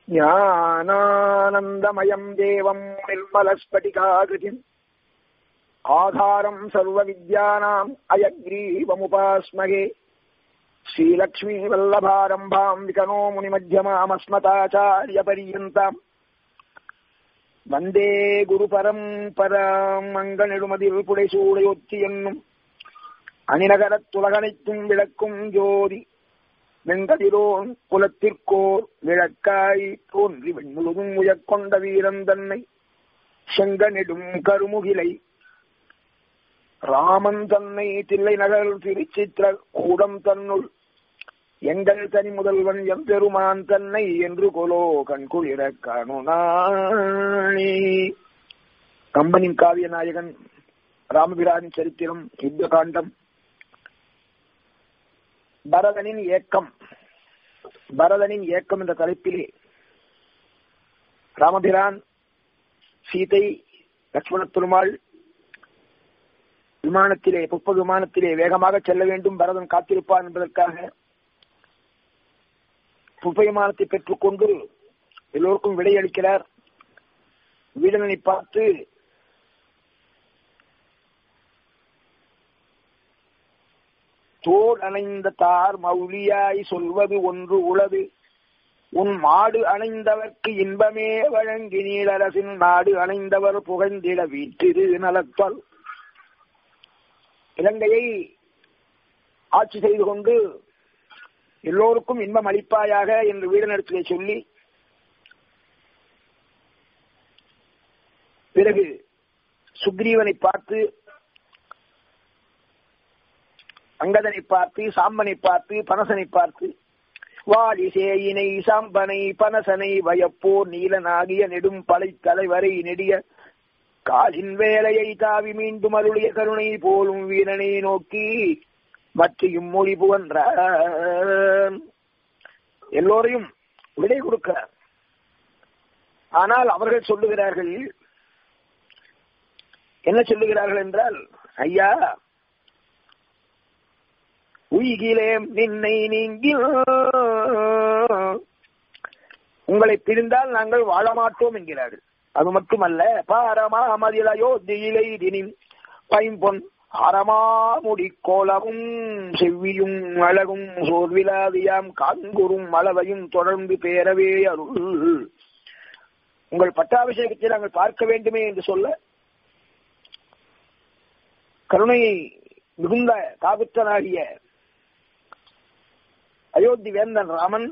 ஞானானந்தமயம் தேவம் நிர்மலஸ்பட்டிகாகிருதிம் ஆதாரம் சர்வவித்யானாம் அயக்ரீவமுபாஸ்மகே ஸ்ரீலக்ஷ்மீவல்லபாரம்பாம் விகனோ முனிமத்தியமாமஸ்மதாச்சாரியபரியந்தாம் வந்தே குரு பரம்பராம் மங்கநெடுமதில் புடைசூடையொத்தி என்னும் அணிநகரத் துலகனைத்தும் விளக்கும் ஜோதி வெங்கதிரோன் குலத்திற்கோர் விளக்காய் தோன்றி வெண்முழுதும் உயர்கொண்ட வீரன் தன்னை செங்கநெடும் கருமுகிலை ராமன் தன்னை தில்லை நகர் திருச்சித்திர கூடம் தன்னுள் எங்கள் தனி முதல்வன் எம்பெருமான் தன்னை என்று கொலோ கண்குளிர கணுனாணி கம்பனின் காவிய நாயகன் ராமபிரானின் சரித்திரம் யுத்த காண்டம் பரதனின் ஏக்கம் பரதனின் ஏக்கம் என்ற தலைப்பிலே ராமபிரான் சீதை லட்சுமண பெருமாள் விமானத்திலே புஷ்ப விமானத்திலே வேகமாக செல்ல வேண்டும் பரதன் காத்திருப்பான் என்பதற்காக புஷ்ப விமானத்தை பெற்றுக்கொண்டு எல்லோருக்கும் விடையளிக்கிறார் வீடனை பார்த்து தோல் அணைந்த தார் மௌலியாய் சொல்வது ஒன்று உளது உன் மாடு அணைந்தவர்க்கு இன்பமே வழங்கி நீளரசின் நாடு அணைந்தவர் புகழ்ந்திட வீற்றிரு நலத்தால் இலங்கையை ஆட்சி செய்து கொண்டு எல்லோருக்கும் இன்பம் அளிப்பாயாக என்று வீடனிடத்திலே சொல்லி பிறகு சுக்ரீவனை பார்த்து அங்கதனை பார்த்து சாம்பனை பார்த்து பனசனை பார்த்து வாலி சேயினை சாம்பனை பனசனை வயப்போர் நீலனாகிய நெடும் பலை தலைவரை நெடிய காலின் வேலையை தாவி மீண்டும் அருளிய கருணை போலும் வீரனை நோக்கி மற்றையும் மொழி புகன்ற எல்லோரையும் விடை கொடுக்கிறார் ஆனால் அவர்கள் சொல்லுகிறார்கள் என்ன சொல்லுகிறார்கள் என்றால் ஐயா உயிகிலேம் நின்னை நீங்கில் உங்களை பிரிந்தால் நாங்கள் வாழ மாட்டோம் என்கிறார்கள் அது மட்டுமல்ல பாரமாமதில் அயோத்தியிலை தினின் பைம்பொன் அறமாமுடி கோலமும் செவ்வியும் அழகும் சோர்விலாதியாம் காங்குறும் அளவையும் தொடர்ந்து பேரவே அருள் உங்கள் பட்டாபிஷேகத்தை நாங்கள் பார்க்க வேண்டுமே என்று சொல்ல கருணை மிகுந்த காகுத்தனாகிய அயோத்தி வேந்தன் ராமன்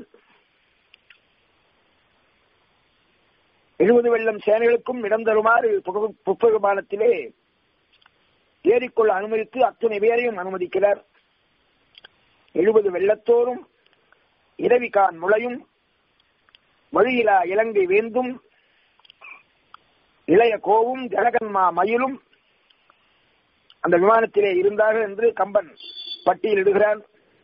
எழுபது வெள்ளம் சேனைகளுக்கும் இடம் தருமாறு புஷ்ப விமானத்திலே ஏறிக்கொள்ள அனுமதித்து அத்தனை பேரையும் அனுமதிக்கிறார் எழுபது வெள்ளத்தோறும் இரவிகான் முளையும் வழியிலா இலங்கை வேந்தும் இளைய கோவும் ஜனகன்மா மயிலும் அந்த விமானத்திலே இருந்தார்கள் என்று கம்பன் பட்டியலிடுகிறான்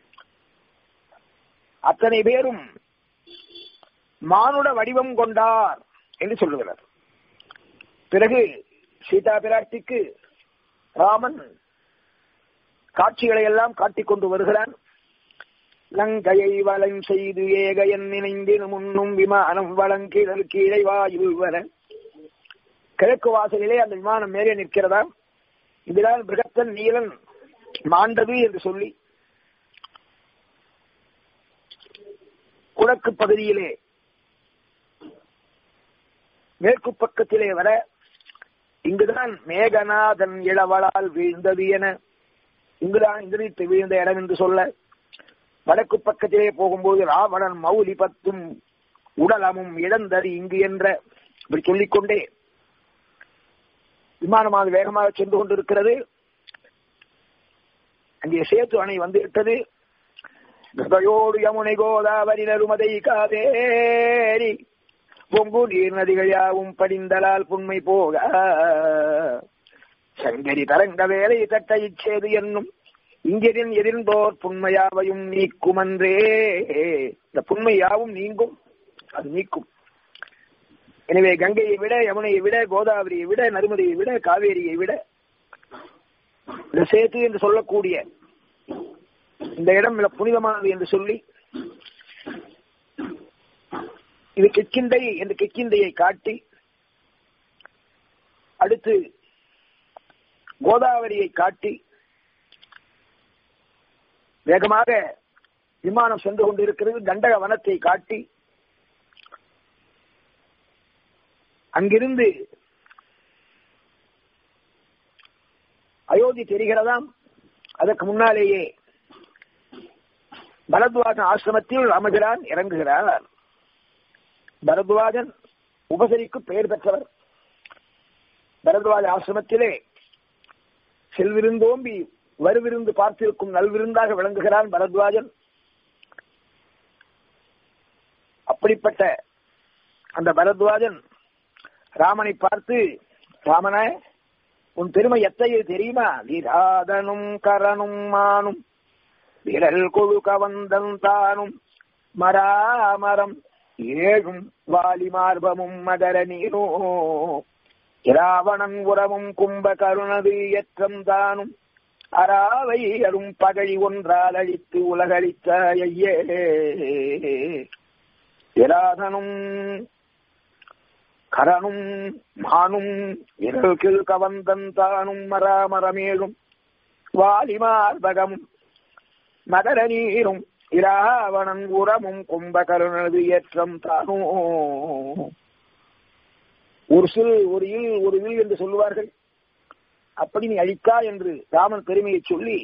அத்தனை பேரும் மானுட வடிவம் கொண்டார் என்று சொல்லுகிறார் பிறகு சீதா பிராட்டிக்கு ராமன் காட்சிகளை எல்லாம் காட்டிக் கொண்டு வருகிறான் லங்கையை வளம் செய்து ஏகையன் நினைந்தின் முன்னும் விமானம் வளங்கீழல் கீழே வாயில் வர கிழக்கு வாசலிலே அந்த விமானம் மேலே நிற்கிறதா இதுதான் பிருகத்தன் நீலன் மாண்டது என்று சொல்லி குடக்கு பகுதியிலே மேற்கு பக்கத்திலே வர இங்குதான் மேகநாதன் இளவளால் வீழ்ந்தது என இங்குதான் இந்திரித்து வீழ்ந்த இடம் என்று சொல்ல வடக்கு பக்கத்திலே போகும்போது ராவணன் மௌலி பத்தும் உடலமும் இழந்தது இங்கு என்ற இப்படி சொல்லிக்கொண்டே விமானமாக வேகமாக சென்று கொண்டிருக்கிறது அங்கே சேத்து அணை வந்து விட்டது கதையோடு யமுனை கோதாவரி நருமதை காவேரி பொங்கு நீர் நதிகள் யாவும் படிந்தலால் புண்மை போக சங்கரி தரங்க வேலை தட்ட இச்சேது என்னும் இங்கிரின் எதிர்ந்தோர் புண்மையாவையும் நீக்குமன்றே இந்த புண்மை யாவும் நீங்கும் அது நீக்கும் எனவே கங்கையை விட யமுனையை விட கோதாவரியை விட நருமதையை விட காவேரியை விட இந்த சேத்து என்று சொல்லக்கூடிய இந்த இடம் மிக புனிதமானது என்று சொல்லி இது கிக்கிந்தை என்று கிக்கிந்தையை காட்டி அடுத்து கோதாவரியை காட்டி வேகமாக விமானம் சென்று கொண்டிருக்கிறது தண்டக வனத்தை காட்டி அங்கிருந்து அயோத்தி தெரிகிறதாம் அதற்கு முன்னாலேயே பரத்வாஜன் ஆசிரமத்தில் ராமபிரான் இறங்குகிறார் பரத்வாஜன் உபசரிக்கு பெயர் பெற்றவர் பரத்வாஜ ஆசிரமத்திலே செல்விருந்தோம்பி வருவிருந்து பார்த்திருக்கும் நல்விருந்தாக விளங்குகிறான் பரத்வாஜன் அப்படிப்பட்ட அந்த பரத்வாஜன் ராமனை பார்த்து ராமன உன் பெருமை எத்தையது தெரியுமா விராதனும் கரனும் மானும் விரல் கொழு கவந்தன் தானும் மராமரம் ஏழும் வாலி மார்பமும் மகர நீரோ இராவணன் உறவும் கும்ப கருணது எற்றம் தானும் அராவை அரும் பகழி ஒன்றால் அழித்து உலகளித்த ஐயே விராதனும் கரனும் மானும் விரல் கீழ் கவந்தன் தானும் மராமரமேழும் வாலிமார்பகமும் மகர நீரும் இராவணன் உரமும் கும்பகருணது ஏற்றம் தானோ ஒரு சில் ஒரு இல் ஒரு வில் என்று சொல்லுவார்கள் அப்படி நீ அழிக்கா என்று ராமன் பெருமையை சொல்லி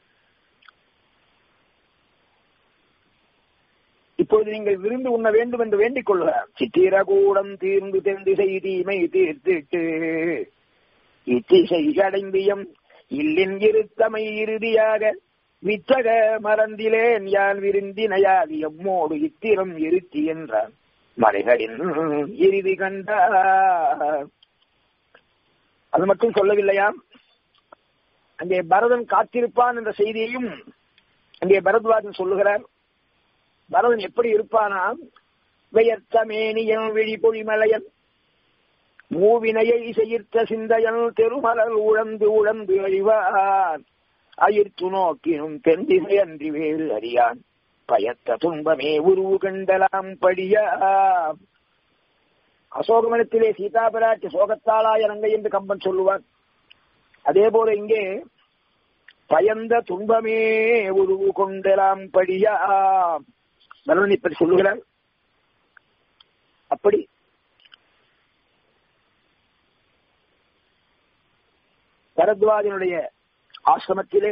இப்பொழுது நீங்கள் விருந்து உண்ண வேண்டும் என்று வேண்டிக் கொள்கிறார் சித்திரகூடம் தீர்ந்து தென்திசை தீமை தீர்த்திட்டு இத்திசை அடைந்தியம் இல்லின் இருத்தமை இறுதியாக வித்தக மறந்திலேன் யான் விருந்தினையாதி எம்மோடு இத்திரம் இருத்தி என்றான் மலைகளின் இறுதி கண்டார் அது மட்டும் சொல்லவில்லையாம் அங்கே பரதன் காத்திருப்பான் என்ற செய்தியையும் அங்கே பரத்வாஜன் சொல்லுகிறார் பரதன் எப்படி இருப்பானா வெயர்த்த மேனியன் விழி பொழிமலையன் மூவினையை செய்யித்த சிந்தையன் தெருமலர் உழந்து உழந்து அழிவான் அயிர்த்து நோக்கினும் தென்திசை அன்றி வேறு அறியான் பயத்த துன்பமே உருவு கண்டலாம் படியா அசோகமனத்திலே சீதாபிராட்டி சோகத்தாளா இறங்க என்று கம்பன் சொல்லுவார் அதே போல இங்கே பயந்த துன்பமே உருவு கொண்டலாம் படியா பலன் இப்படி சொல்லுகிறார் அப்படி பரத்வாஜனுடைய ஆசிரமத்திலே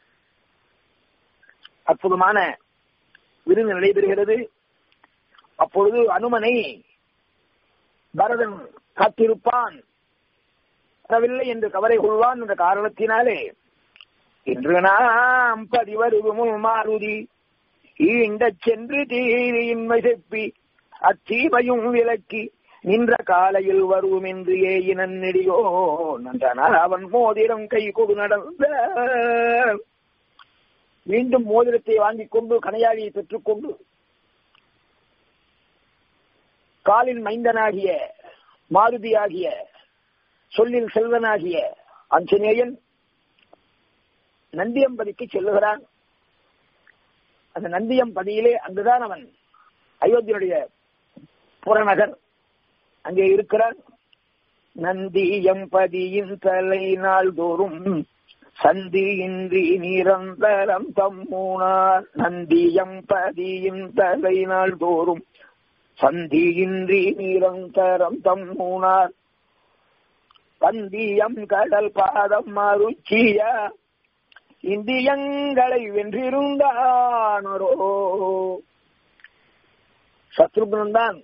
அற்புதமான விருந்து நடைபெறுகிறது அப்பொழுது அனுமனை பரதன் காத்திருப்பான் வரவில்லை என்று கவலை கொள்வான் என்ற காரணத்தினாலே இன்று நாம் பதிவருவும் மாருதி ஈண்ட சென்று தீரியின்மை செப்பி அத்தீமையும் விலக்கி நின்ற காலையில் வருவோம் என்று ஏயினன் நெடியோ நன்றனால் அவன் மோதிரம் கை கொடு நடந்த மீண்டும் மோதிரத்தை வாங்கிக் கொண்டு கனையாளியை பெற்றுக்கொண்டு காலின் மைந்தனாகிய மாருதியாகிய சொல்லில் செல்வனாகிய அஞ்சனேயன் நந்தியம்பதிக்கு செல்லுகிறான் அந்த நந்தியம்பதியிலே அங்குதான் அவன் அயோத்தியுடைய புறநகர் அங்கே இருக்கிறான் நந்தியம்பதியின் தலை நாள்தோறும் சந்தியின்றி நிரந்தரம் தம்மூனார் நந்தியம்பதியின் தலை நாள்தோறும் சந்தியின்றி நிரந்தரம் தம்மூனார் பந்தியம் கடல் பாதம் மறுச்சியா இந்தியங்களை வென்றிருந்தானோ சத்ருகுணன் தான்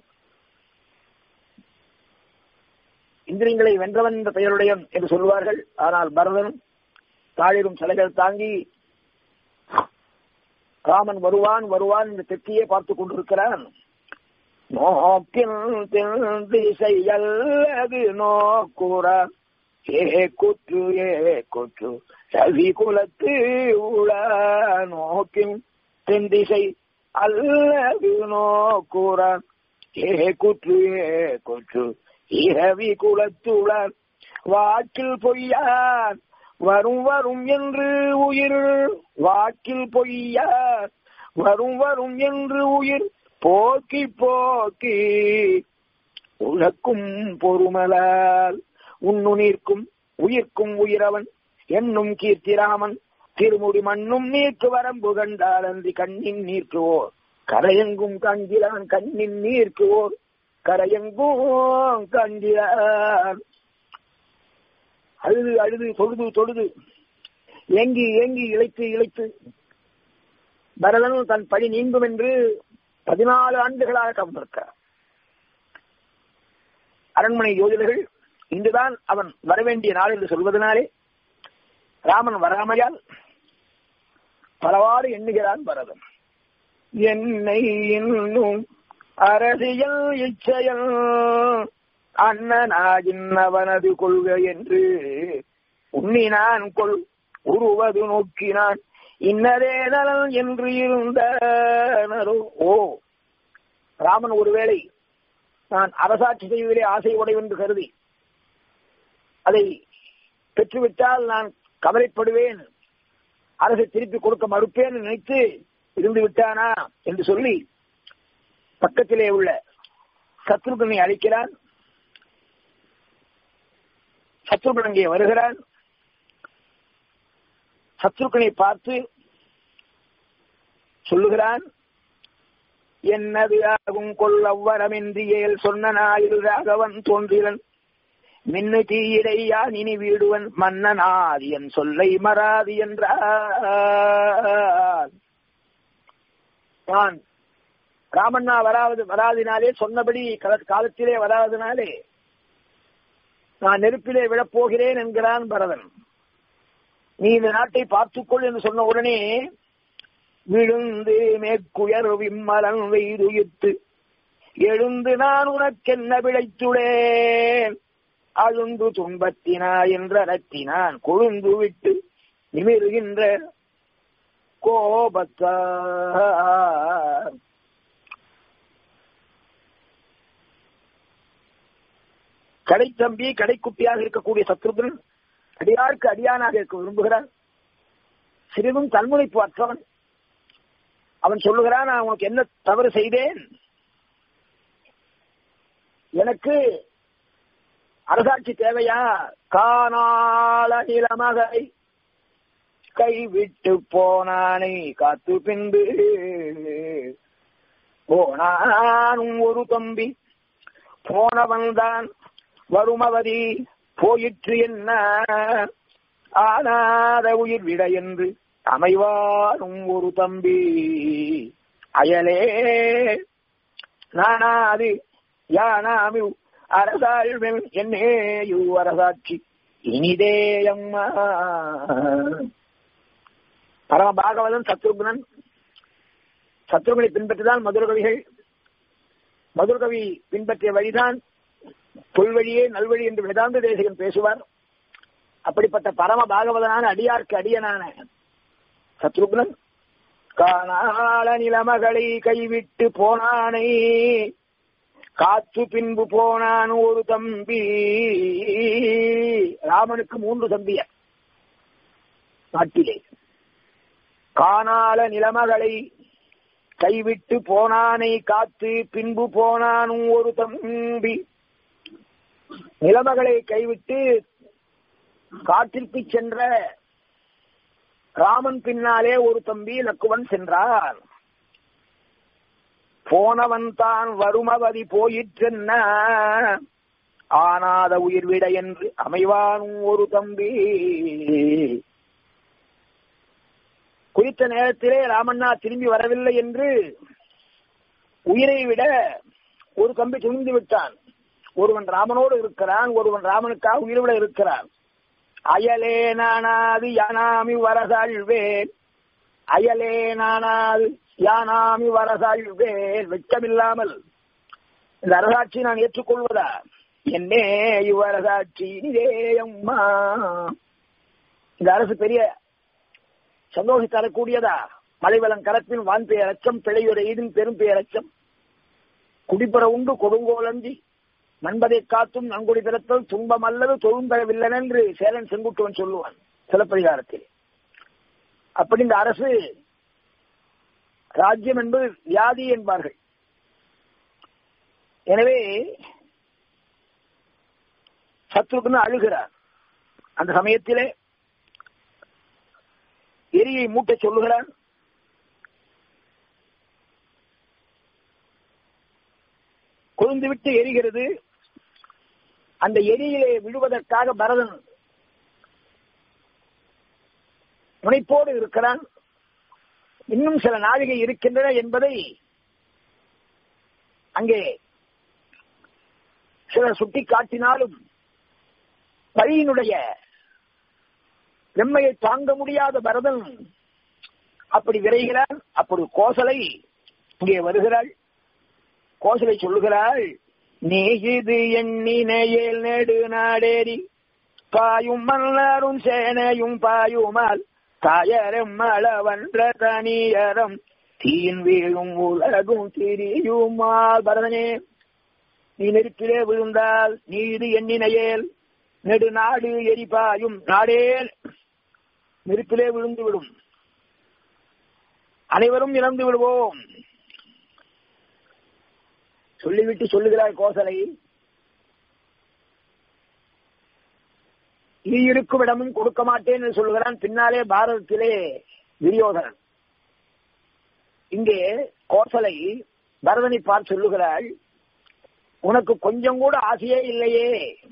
இந்திரியங்களை வென்றவன் என்ற பெயருடைய என்று சொல்வார்கள் ஆனால் பரதன் தாழிரும் சிலைகள் தாங்கி ராமன் வருவான் வருவான் என்று தெற்கியே பார்த்துக் கொண்டிருக்கிறான் நோக்கில் திசை அல்லது நோக்குறா ஏ குற்று ஏ குற்று ரவி குலத்து உள நோக்கின் தென் திசை அல்லது நோக்குறா ஏ குற்று ஏ குற்று இரவி குலத்துளர் வாக்கில் பொய்யார் வரும் வரும் என்று உயிர் வாக்கில் பொய்யார் வரும் வரும் என்று உயிர் போக்கி போக்கி உலக்கும் பொறுமலால் உண்ணுநீர்க்கும் உயிர்க்கும் உயிரவன் என்னும் கீர்த்திராமன் திருமுடி மண்ணும் நீர்க்கு வரம்பு கண்டால் அன்றி கண்ணின் நீர்க்குவோர் கரையெங்கும் காண்கிறான் கண்ணின் நீர்க்குவோர் கரையெங்கும் காண்கிறான் அழுது அழுது தொழுது தொழுது ஏங்கி ஏங்கி இழைத்து இழைத்து பரதன் தன் பழி நீங்கும் என்று பதினாலு ஆண்டுகளாக கவர்ந்திருக்கிறார் அரண்மனை யோதிடர்கள் இன்றுதான் அவன் வரவேண்டிய நாள் என்று சொல்வதனாலே ராமன் வராமையால் பலவாறு எண்ணுகிறான் பரதன் என்னை இன்னும் அரசியல் இச்சையல் அண்ணனாகின் அவனது கொள்கை என்று உண்ணினான் கொள் உருவது நோக்கினான் இன்னதே நலன் என்று இருந்தனரோ ஓ ராமன் ஒருவேளை நான் அரசாட்சி செய்வதிலே ஆசை உடைவென்று கருதி அதை பெற்றுவிட்டால் நான் கவலைப்படுவேன் அரசை திருப்பி கொடுக்க மறுப்பேன் நினைத்து இருந்து விட்டானா என்று சொல்லி பக்கத்திலே உள்ள சத்ருகனை அழைக்கிறான் சத்ருகன் அங்கே வருகிறான் சத்ருகனை பார்த்து சொல்லுகிறான் என்னது ஆகும் கொள்ளவ்வரமின்றி ஏல் சொன்ன நாயில் ராகவன் தோன்றிலன் மின்னு தீயிடையான் இனி வீடுவன் மன்னனாதி என் சொல்லை மறாதி என்றார் நான் ராமண்ணா வராது வராதினாலே சொன்னபடி காலத்திலே வராதனாலே நான் நெருப்பிலே விழப்போகிறேன் என்கிறான் பரதன் நீ இந்த நாட்டை பார்த்துக்கொள் என்று சொன்ன உடனே விழுந்து மேற்குயர் விம்மலன் வெய்துயித்து எழுந்து நான் உனக்கென்ன விளைத்துளேன் அழுந்து துன்பத்தினாய் என்றத்தினான் கொழுந்து விட்டு நிமிருகின்ற கோபத்தார் கடைத்தம்பி கடைக்குட்டியாக இருக்கக்கூடிய சத்ருகன் அடியாருக்கு அடியானாக இருக்க விரும்புகிறான் சிறிதும் தன்முனைப்பு அற்றவன் அவன் சொல்லுகிறான் நான் உனக்கு என்ன தவறு செய்தேன் எனக்கு அரசாட்சி தேவையா காணாள நிலமகை கைவிட்டு போனானை காத்து பின்பு போனானும் ஒரு தம்பி போனவன்தான் வருமவதி போயிற்று என்ன ஆனாத உயிர் விட என்று அமைவானும் ஒரு தம்பி அயலே நானாது யானாமி அரசாழ்வன் என்னேயு அரசாட்சி இனிதே அம்மா பரம பாகவதன் சத்ருகுணன் சத்ருகளை பின்பற்றிதான் மதுரகவிகள் மதுரகவி பின்பற்றிய வழிதான் பொல்வழியே நல்வழி என்று வேதாந்த தேசிகன் பேசுவார் அப்படிப்பட்ட பரம பாகவதனான அடியார்க்கு அடியனான சத்ருகுணன் காணாள நிலமகளை கைவிட்டு போனானை காத்து பின்பு போனான் ஒரு தம்பி ராமனுக்கு மூன்று தம்பிய நாட்டிலே காணால நிலமகளை கைவிட்டு போனானை காத்து பின்பு போனானும் ஒரு தம்பி நிலமகளை கைவிட்டு காட்டிற்கு சென்ற ராமன் பின்னாலே ஒரு தம்பி லக்குவன் சென்றார் போனவன் தான் வருமவதி போயிற்றென்ன ஆனாத உயிர் விட என்று அமைவானும் ஒரு தம்பி குறித்த நேரத்திலே ராமண்ணா திரும்பி வரவில்லை என்று உயிரை விட ஒரு தம்பி துணிந்து விட்டான் ஒருவன் ராமனோடு இருக்கிறான் ஒருவன் ராமனுக்காக உயிர் விட இருக்கிறான் அயலே நானாது யானாமி வரசாழ்வேன் அயலே நானாது யானாமி வரசாழ்வேன் வெட்கமில்லாமல் இந்த அரசாட்சி நான் ஏற்றுக்கொள்வதா என்னே இவ்வரசாட்சி இதே அம்மா இந்த அரசு பெரிய சந்தோஷம் தரக்கூடியதா மலைவளம் கலப்பின் வான் பெயர் அச்சம் பிழையுற ஈதின் பெரும் பெயர் அச்சம் குடிப்புற உண்டு கொடுங்கோலந்தி நண்பதை காத்தும் நன்கொடி பிறத்தல் துன்பம் அல்லது தொழுந்தவில்லன் என்று சேலன் செங்குட்டுவன் சொல்லுவான் சிலப்பதிகாரத்தில் அப்படி இந்த அரசு ராஜ்யம் என்பது வியாதி என்பார்கள் எனவே சத்ருகுன்னு அழுகிறார் அந்த சமயத்திலே எரியை மூட்ட சொல்லுகிறார் கொழுந்து விட்டு எரிகிறது அந்த எரியிலே விழுவதற்காக பரதன் முனைப்போடு இருக்கிறான் இன்னும் சில நாழிகை இருக்கின்றன என்பதை அங்கே சிலர் சுட்டி காட்டினாலும் வழியினுடைய வெம்மையை தாங்க முடியாத பரதன் அப்படி விரைகிறான் அப்படி கோசலை இங்கே வருகிறாள் கோசலை சொல்லுகிறாள் நீ இது எண்ணினையேல் நெடு நாடேறி பாயும் மன்னரும் சேனையும் பாயுமால் தாயரம் அளவன்ற தனியரம் தீயின் வீழும் உலகும் திரியுமால் பரதனே நீ நெருப்பிலே விழுந்தால் நீ இது எண்ணினையேல் நெடு நாடு எரிபாயும் நாடே நெருப்பிலே விழுந்து விடும் அனைவரும் இறந்து விடுவோம் சொல்லிவிட்டு சொல்லுகிறார் கோசலை நீ இருக்கும் இடமும் கொடுக்க மாட்டேன் என்று சொல்லுகிறான் பின்னாலே பாரதத்திலே துரியோதனன் இங்கே கோசலை பரதனை பார்த்து சொல்லுகிறாள் உனக்கு கொஞ்சம் கூட ஆசையே இல்லையே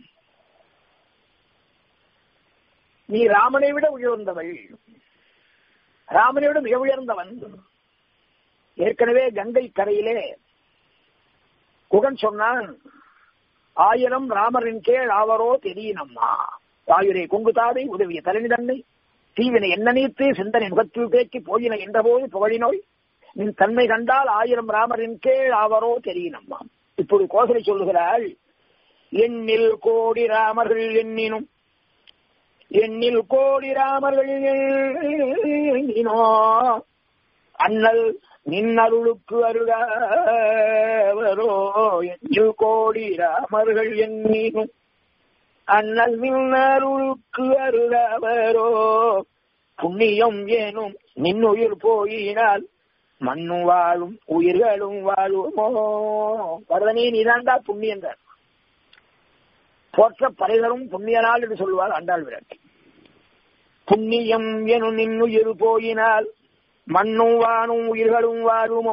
நீ ராமனை விட உயர்ந்தவள் ராமனை விட மிக உயர்ந்தவன் ஏற்கனவே கங்கை கரையிலே குகன் சொன்னான் ஆயிரம் ராமரின் கீழ் ஆவரோ தெரியனம்மா தாயுரை கொங்கு தாதை உதவிய தலைமை தன்னை தீவினை என்ன நீத்து சிந்தனை முகத்தில் தேக்கி போயின என்றபோது புகழினோய் நின் தன்மை கண்டால் ஆயிரம் ராமரின் கீழ் ஆவரோ தெரியினம்மா இப்போது கோசலை சொல்லுகிறாள் எண்ணில் கோடி ராமர்கள் எண்ணினும் எண்ணில் கோடி ராமர்கள் எண்ணினோ அண்ணல் நின்னருளுக்கு அருளாவரோ எண்ணில் கோடி ராமர்கள் எண்ணினும் அண்ணல் நின்னருளுக்கு அருளாவரோ புண்ணியம் ஏனும் நின்னுயிர் போயினால் மண்ணும் வாழும் உயிர்களும் வாழுமோ வரதனே நீதாண்டா புண்ணியன்றார் போற்ற பறைதரும் புண்ணிய நாள் என்று சொல்லுவார் அண்டாள் விராட்டி புண்ணியம் எனும் நின்னுயிர் போயினால் மண்ணும் வானும் உயிர்களும் வாழுமோ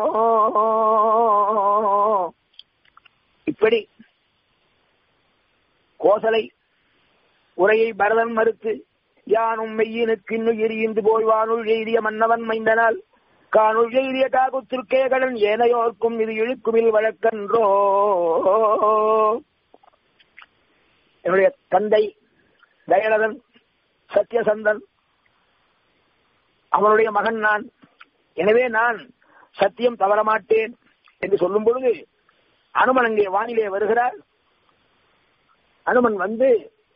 இப்படி கோசலை உரையை பரதன் மறுத்து யானும் மெய்யினுக்கு இன்னுயிர் இந்து போய் வானுள் எய்திய மன்னவன் மைந்தனால் காணுள் எய்திய காகுத்திற்கே கடன் ஏனையோர்க்கும் இது இழுக்குமில் வழக்கன்றோ என்னுடைய தந்தை தயரதன் சத்யசந்தன் அவனுடைய மகன் நான் எனவே நான் சத்தியம் தவறமாட்டேன் என்று சொல்லும் பொழுது அனுமன் அங்கே வானிலே வருகிறார் அனுமன் வந்து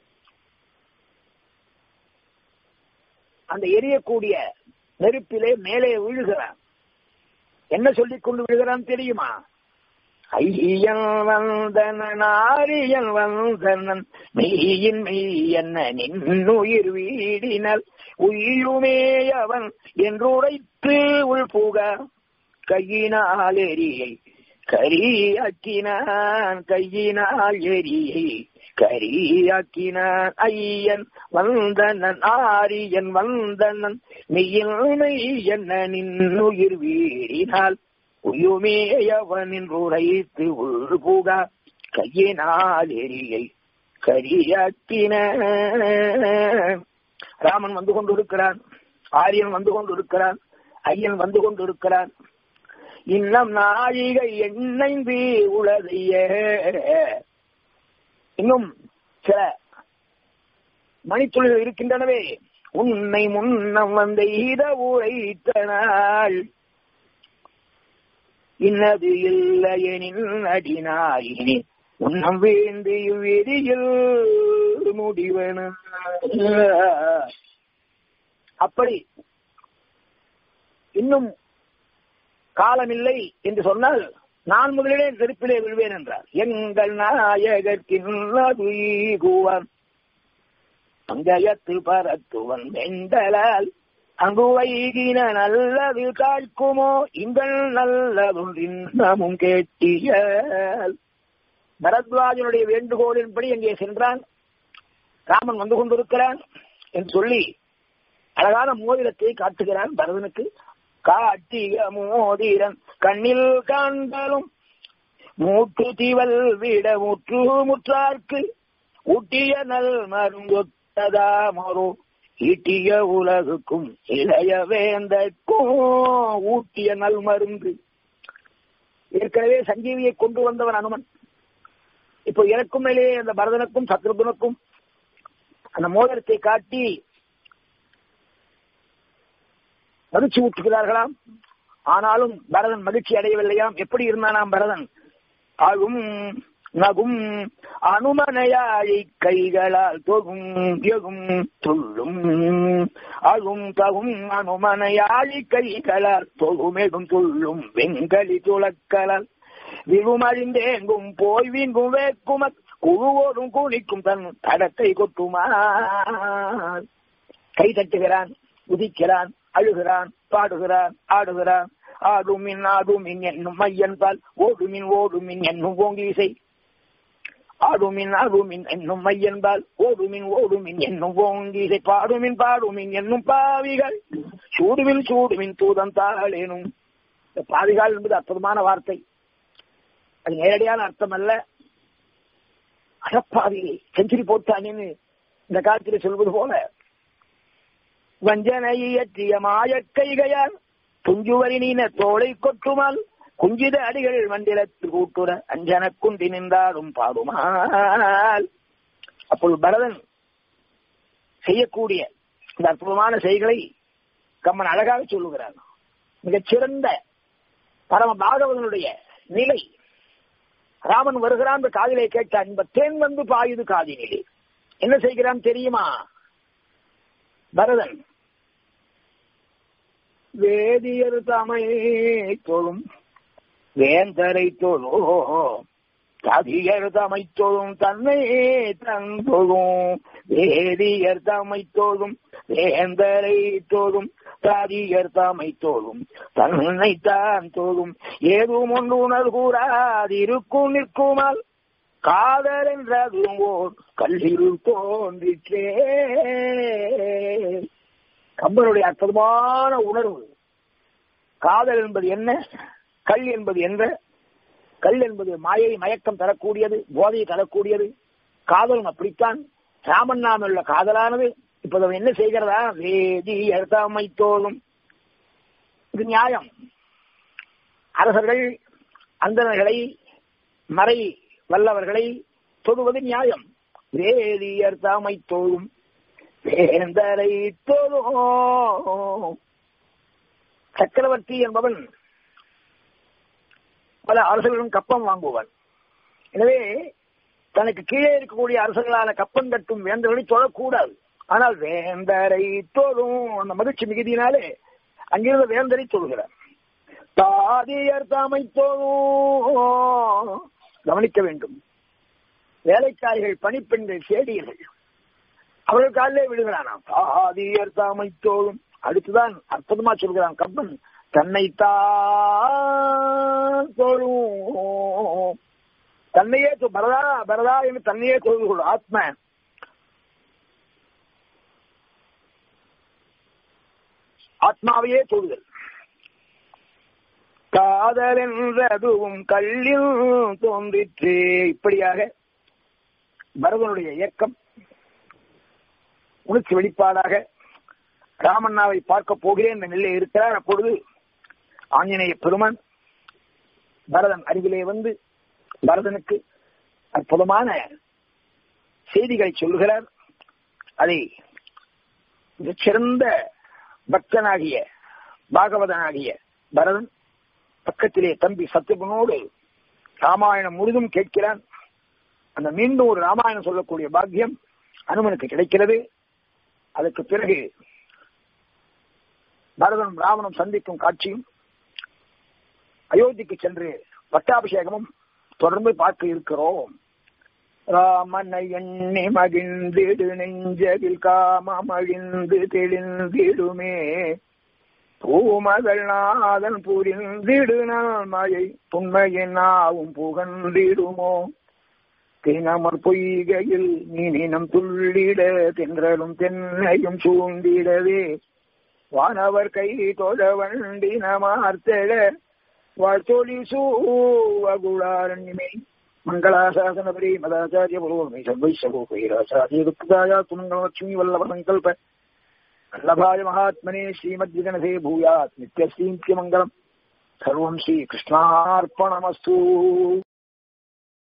அந்த எரியக்கூடிய நெருப்பிலே மேலே விழுகிறான் என்ன சொல்லிக் கொண்டு விழுகிறான் தெரியுமா ஐயன் வந்தனன் ஆரியன் வந்தனன் மெய்யின் மெய் என்ன நின்னுயிர் வீடினல் உயிருமே அவன் என்று உரைத்து உள்புக கையினால் எரியை கரியாக்கினான் கையினால் எரியை கரியாக்கினான் ஐயன் வந்தனன் ஆரியன் வந்தனன் மெய்யில் மெய் என்ன நின்னுயிர் வீடினால் உயுமேயவனின் உரைத்து உள்புக கையினால் எரியை கரியாக்கின ராமன் வந்து கொண்டிருக்கிறான் ஆரியன் வந்து கொண்டிருக்கிறான் ஐயன் வந்து கொண்டிருக்கிறான் இன்னும் நாழிகை எண்ணெய்ந்து உளதைய இன்னும் சில மணித்துளிகள் இருக்கின்றனவே உன்னை முன்னம் வந்த இத உழைத்த நாள் இன்னது இல்லையெனின் அடினாயினி உன்னம் வேந்து இவ்விதியில் முடிவன அப்படி இன்னும் காலமில்லை என்று சொன்னால் நான் முதலிலே நெருப்பிலே விழுவேன் என்றார் எங்கள் நாயகர்கின் அங்கயத்தில் பரத்துவன் வெண்டலால் அங்கு வைகின நல்லது காய்க்குமோ இங்கள் நல்லதும் இன்னமும் கேட்டியால் பரத்வாஜனுடைய வேண்டுகோளின்படி அங்கே சென்றான் ராமன் வந்து கொண்டிருக்கிறான் என்று சொல்லி அழகான மோதிரத்தை காட்டுகிறான் பரதனுக்கு காட்டிய மோதிரன் கண்ணில் காண்பலும் மூட்டு தீவல் விட முற்று முற்றார்க்கு ஊட்டிய நல் மருந்தொட்டதா மரோ ஈட்டிய உலகுக்கும் இளைய வேந்தக்கும் ஊட்டிய நல் மருந்து ஏற்கனவே சஞ்சீவியை கொண்டு வந்தவன் அனுமன் இப்போ எனக்கும் மேலே அந்த பரதனுக்கும் சத்ருகுனுக்கும் அந்த மோதிரத்தை காட்டி மகிழ்ச்சி ஊற்றுகிறார்களாம் ஆனாலும் பரதன் மகிழ்ச்சி அடையவில்லையாம் எப்படி இருந்தானாம் பரதன் ஆகும் நகும் அனுமனையாழி கைகளால் தொகும் எகும் துள்ளும் அகும் தகும் அனுமனையாழி கைகளால் தொகுமெகும் துள்ளும் வெங்கலி துளக்கலால் விழுமழிந்தேங்கும் போய் வீங்கும் வேக்கும குழுவோடும் கூலிக்கும் தன் தடத்தை கொட்டுமா கை தட்டுகிறான் உதிக்கிறான் அழுகிறான் பாடுகிறான் ஆடுகிறான் ஆடுமின் ஆடுமின் என்னும் மையன் பால் ஓடுமின் ஓடுமின் என்னும் ஓங்கி இசை ஆடுமின் ஆடுமின் என்னும் மையன்பால் ஓடுமின் ஓடுமின் என்னும் ஓங்கி இசை பாடுமின் பாடுமின் என்னும் பாவிகள் சூடுமின் சூடுமின் தூதம் தாளேனும் இந்த பாவிகள் என்பது அற்புதமான வார்த்தை அது நேரடியான அர்த்தம் அல்ல அடப்பாவி செஞ்சுரி போட்டானேன்னு இந்த காலத்தில் சொல்வது போல வஞ்சனையற்றிய மாயக்கைகையால் துஞ்சுவரி நீன தோளை கொட்டுமால் குஞ்சித அடிகள் மண்டிலத்தில் கூட்டுற அஞ்சன குண்டி நின்றாலும் பாடுமால் அப்பொழுது பரதன் செய்யக்கூடிய இந்த அற்புதமான செய்களை கம்மன் அழகாக சொல்லுகிறான் மிகச்சிறந்த பரம பாகவதனுடைய நிலை ராமன் வருகிறான் காதிலே கேட்டான் இந்த தேன் வந்து பாயுது காதினிலே என்ன செய்கிறான் தெரியுமா பரதன் வேதியர் தமை தொழும் வேந்தரை தொழோ கதியர் தமை தொழும் தன்னை தந்தொழும் வேதியர் தமை தோழும் வேந்தரை தோழும் தாதியர் தாமை தோழும் தன்னை தான் தோழும் ஏதும் ஒன்று உணர் கூறாதிருக்கும் நிற்குமால் காதல் என்றதும் ஓர் கல்லிருள் தோன்றிற்றே கம்பனுடைய அற்புதமான உணர்வு காதல் என்பது என்ன கல் என்பது என்ற கல் என்பது மாயை மயக்கம் தரக்கூடியது போதையை தரக்கூடியது காதலும் அப்படித்தான் ராமன் நாம உள்ள காதலானது இப்போது அவன் என்ன செய்கிறதா வேதி எழுத்தாமை தோழும் இது நியாயம் அரசர்கள் அந்தனர்களை மறை வல்லவர்களை தொழுவது நியாயம் வேதியர் தாமை தோழும் வேந்தரை தோழும் சக்கரவர்த்தி என்பவன் பல அரசர்களும் கப்பம் வாங்குவான் எனவே தனக்கு கீழே இருக்கக்கூடிய அரசர்களான கப்பம் கட்டும் வேந்தர்களை தொழக்கூடாது ஆனால் வேந்தரை தோழும் அந்த மகிழ்ச்சி மிகுதியினாலே அங்கிருந்த வேந்தரை தொழுகிறார் தாதியர் தாமை தோழும் கவனிக்க வேண்டும் வேலைக்காரிகள் பணிப்பெண்கள் சேடியர்கள் அவர்கள் காலிலே விழுகிறானாம் தாதியர் தாமை தோழும் அடுத்துதான் அற்புதமா சொல்கிறான் கம்பன் தன்னைத்தான் தோழும் தன்னையே பரதா பரதா என்று தன்னையே தொழுது கொள்ளும் ஆத்ம ஆத்மாவையே தொழுதல் காதல் என்றதுவும் கல்லில் தோன்றிற்று இப்படியாக பரதனுடைய இயக்கம் உணர்ச்சி வெளிப்பாடாக ராமண்ணாவை பார்க்க போகிறேன் என்ற நிலையில் இருக்கிறார் அப்பொழுது ஆஞ்சநேய பெருமான் பரதன் அருகிலே வந்து பரதனுக்கு அற்புதமான செய்திகளை சொல்லுகிறார் அதை சிறந்த பக்தனாகிய பாகவதனாகிய பரதன் பக்கத்திலே தம்பி சத்யகுனோடு ராமாயணம் முழுதும் கேட்கிறான் அந்த மீண்டும் ஒரு ராமாயணம் சொல்லக்கூடிய பாக்கியம் அனுமனுக்கு கிடைக்கிறது அதுக்கு பிறகு பரதனும் ராவனும் சந்திக்கும் காட்சியும் அயோத்திக்கு சென்று பட்டாபிஷேகமும் தொடர்ந்து பார்க்க இருக்கிறோம் ராமனை எண்ணி மகிழ்ந்திடு நெஞ்சதில் காமமழிந்து தெளிந்திடுமே பூமகள் நாதன் புரிந்திடு மழை உண்மையின் நாவும் புகழ்ந்திடுமோ தேனமர் பொய்கையில் நீனினம் துள்ளிட தென்றலும் தென்னையும் சூண்டிடவே வானவர் கை தொழ வண்டினமார்த்தெழ வாழ்த்தொழி சூவகுளாரண்யமே மங்களாசாசனபரி மதாச்சாரிய புரோகமே சர்வைசவோ கைராசாரிய துக்தாயா துமங்கலட்சுமி வல்லப சங்கல்ப வல்லபாய மகாத்மனே ஸ்ரீமத்விகனசே பூயாத் நித்யஸ்ரீந்தியமங்கலம் சர்வம் ஸ்ரீகிருஷ்ணார்ப்பணமஸ்து